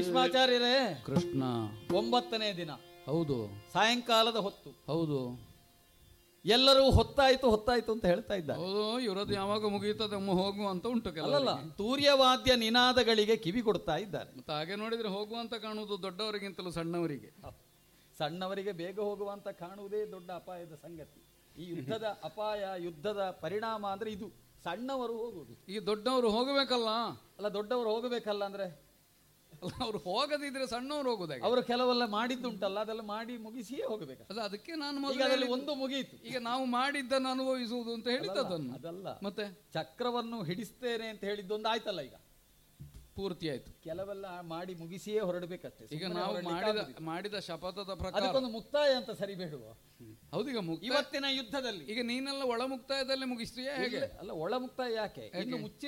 ಭೀಷ್ಮಾಚಾರ್ಯರೇ ಕೃಷ್ಣ ಒಂಬತ್ತನೇ ದಿನ ಹೌದು ಸಾಯಂಕಾಲದ ಹೊತ್ತು ಹೌದು ಎಲ್ಲರೂ ಹೊತ್ತಾಯ್ತು ಹೊತ್ತಾಯ್ತು ಅಂತ ಹೇಳ್ತಾ ಇದ್ದಾರೆ ಹೌದು ಇವರದ್ದು ಯಾವಾಗ ಮುಗಿಯುತ್ತದೆ ಅಮ್ಮ ಹೋಗುವ ಅಂತ ಉಂಟು ಅಲ್ಲಲ್ಲ ಕೆಲವರಿಗೆ ತೂರ್ಯವಾದ್ಯ ನಿನಾದಗಳಿಗೆ ಕಿವಿ ಕೊಡ್ತಾ ಇದ್ದಾರೆ ಮತ್ತೆ ಹಾಗೆ ನೋಡಿದ್ರೆ ಹೋಗುವಂತ ಕಾಣುವುದು ದೊಡ್ಡವರಿಗಿಂತಲೂ ಸಣ್ಣವರಿಗೆ ಸಣ್ಣವರಿಗೆ ಬೇಗ ಹೋಗುವಂತ ಕಾಣುವುದೇ ದೊಡ್ಡ ಅಪಾಯದ ಸಂಗತಿ ಈ ಯುದ್ಧದ ಅಪಾಯ ಯುದ್ಧದ ಪರಿಣಾಮ ಅಂದ್ರೆ ಇದು ಸಣ್ಣವರು ಹೋಗುವುದು ಈಗ ದೊಡ್ಡವರು ಹೋಗಬೇಕಲ್ಲ ಅಲ್ಲ ದೊಡ್ಡವರು ಹೋಗಬೇಕಲ್ಲ ಅಂದ್ರೆ ಅಲ್ಲ ಅವ್ರು ಹೋಗದಿದ್ರೆ ಸಣ್ಣವ್ರು ಹೋಗುದಾಗೆ ಅವರು ಕೆಲವೆಲ್ಲ ಮಾಡಿದ್ದುಂಟಲ್ಲ ಅದೆಲ್ಲ ಮಾಡಿ ಮುಗಿಸಿಯೇ ಹೋಗಬೇಕು ಅಲ್ಲ ಅದಕ್ಕೆ ನಾನು ಈಗ ಮೊದಲು ಅದರಲ್ಲಿ ಒಂದು ಮುಗಿಯಿತು ಈಗ ನಾವು ಮಾಡಿದ್ದನ್ನು ಅನುಭವಿಸುವುದು ಅಂತ ಹೇಳಿದ್ದದನ್ನು ಅದಲ್ಲ ಮತ್ತೆ ಚಕ್ರವನ್ನು ಹಿಡಿಸ್ತೇನೆ ಅಂತ ಹೇಳಿದ್ದೊಂದು ಆಯ್ತಲ್ಲ ಈಗ ಪೂರ್ತಿ ಆಯ್ತು ಕೆಲವೆಲ್ಲ ಮಾಡಿ ಮುಗಿಸಿಯೇ ಹೊರಡಬೇಕಷ್ಟೇ ಈಗ ಸುಮ್ಮನೆ ನಾವು ಹೊರಡ್ಲಿಕ್ಕೆ ಮಾಡಿದ ಆಗುದಿಲ್ಲ. ಮಾಡಿದ ಶಪಥದ ಪ್ರಕಾರ ಅದಕ್ಕೊಂದು ಮುಕ್ತಾಯ ಅಂತ ಸರಿ ಬೇಡುವ ಹೌದು ಈಗ ಮುಕ್ತ ಇವತ್ತಿನ ಯುದ್ಧದಲ್ಲಿ ಈಗ ನೀನೆಲ್ಲ ಒಳ ಮುಕ್ತಾಯದಲ್ಲೇ ಮುಗಿಸ್ತೀಯಾ ಹೇಗೆ ಅಲ್ಲ ಒಳ ಮುಕ್ತಾಯ ಯಾಕೆ ಇನ್ನು ಮುಚ್ಚಿ